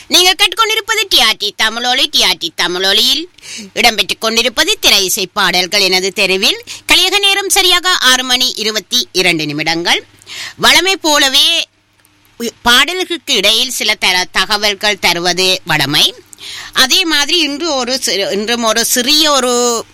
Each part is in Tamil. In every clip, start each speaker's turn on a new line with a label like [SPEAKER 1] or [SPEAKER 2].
[SPEAKER 1] நீங்கள் கேட்டுக்கொண்டிருப்பது டிஆர்டி தமிழொலி டிஆர்டி தமிழொலியில் இடம்பெற்றுக் கொண்டிருப்பது திரை இசை பாடல்கள் எனது தெருவில் கலியக நேரம் சரியாக ஆறு மணி இருபத்தி இரண்டு நிமிடங்கள் வளமை போலவே உ- பாடல்களுக்கு இடையில் சில தர தகவல்கள் தருவது வடமை அதே மாதிரி இன்று ஒரு சி- இன்றும் ஒரு சிறிய ஒரு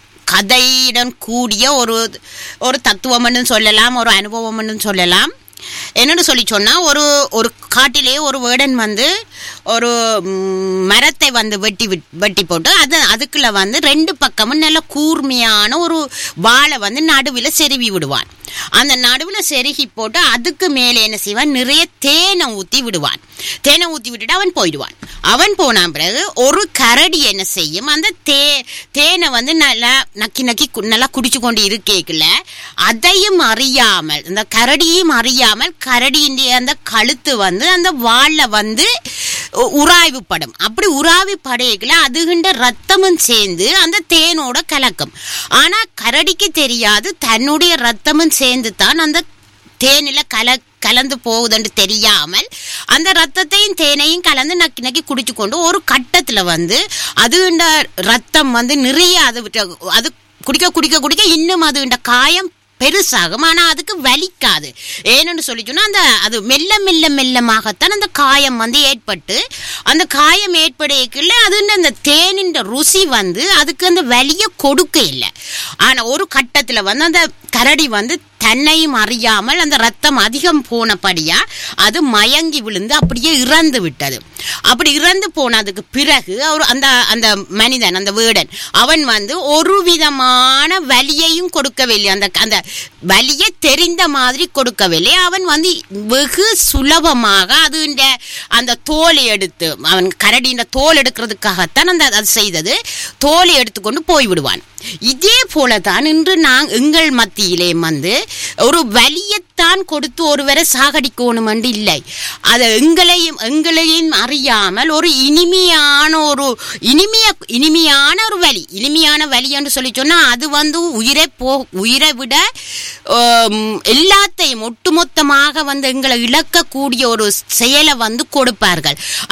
[SPEAKER 1] கதையுடன் கூடிய ஒரு ஒரு தத்துவம்னு சொல்லலாம் ஒரு அனுபவம்னு சொல்லலாம் என்னன்னு சொல்லி சொன்னா ஒரு ஒரு காட்டிலே ஒரு வேடன் வந்து ஒரு ம், மரத்தை வந்து வெட்டி விட்- வெட்டி போட்டு அது அதுக்குள்ள வந்து ரெண்டு பக்கமும் நல்ல கூர்மையான ஒரு வாளை வந்து நடுவில் செருவி விடுவான் அந்த நடுவில் செருகி போட்டு அதுக்கு மேலே என்ன செய்வான் நிறைய தேனை ஊற்றி விடுவான் தேனை ஊற்றி விட்டுட்டு அவன் போயிடுவான் அவன் போன பிறகு ஒரு கரடி என்ன செய்யும் அந்த தே தேனை வந்து நல்லா நக்கி நக்கி கு- நல்லா குடிச்சு கொண்டு இருக்கேக்குல அதையும் அறியாமல் இந்த கரடியும் அறியாமல் கரடியின் அந்த கழுத்து வந்து அந்த வாள்ல வந்து உ- உராய்வுப்படும் அப்படி உராவி படையக்குல அதுகின்ற ரத்தமும் சேர்ந்து அந்த தேனோட கலக்கும் ஆனா கரடிக்கு தெரியாது தன்னுடைய ரத்தமும் சேர்ந்து தான் அந்த தேனில கல கலந்து போகுதுன்னு தெரியாமல் அந்த ரத்தத்தையும் தேனையும் கலந்து நக்கி நக்கி குடிச்சு கொண்டு ஒரு கட்டத்துல வந்து அதுண்ட ரத்தம் வந்து நிறைய அது விட்டு- அது குடிக்க குடிக்க குடிக்க இன்னும் அதுண்ட காயம் பெருசாகும் ஆனா அதுக்கு வலிக்காது ஏன்னு சொல்லி சொன்னா அந்த அது மெல்ல மெல்ல மெல்லமாகத்தான் அந்த காயம் வந்து ஏற்பட்டு அந்த காயம் ஏற்படையக்குள்ள அது அந்த தேனின் ருசி வந்து அதுக்கு அந்த வலியை கொடுக்க இல்லை ஆனா ஒரு கட்டத்துல வந்து அந்த கரடி வந்து தன்னையும் அறியாமல் அந்த ரத்தம் அதிகம் போனபடியா அது மயங்கி விழுந்து அப்படியே இறந்து விட்டது அப்படி இறந்து போனதுக்கு பிறகு அவர் அந்த அந்த மனிதன் அந்த வேடன் அவன் வந்து ஒரு விதமான வலியையும் கொடுக்கவில்லை அந்த அந்த வலியை தெரிந்த மாதிரி கொடுக்கவில்லை அவன் வந்து வெகு சுலபமாக அது இந்த அந்த தோலை எடுத்து அவன் கரடியின் தோல் எடுக்கிறதுக்காகத்தான் அந்த அது செய்தது தோலை எடுத்துக்கொண்டு போய்விடுவான் இதே போலதான் இன்று நான் எங்கள் மத்தியிலே வந்து ஒரு வலியைத்தான் கொடுத்து ஒருவரை சாகடிக்கணும் என்று இல்லை அது எங்களையும் எங்களையும் அறியாமல் ஒரு இனிமையான ஒரு இனிமைய இனிமையான ஒரு வலி இனிமையான வலி என்று சொல்லி சொன்னா அது வந்து உயிரை போ உயிரை விட ஆம், எல்லாத்தையும் ஒட்டுமொத்தமாக வந்து எங்களை இழக்கக்கூடிய ஒரு செயலை வந்து கொடுப்பார்கள்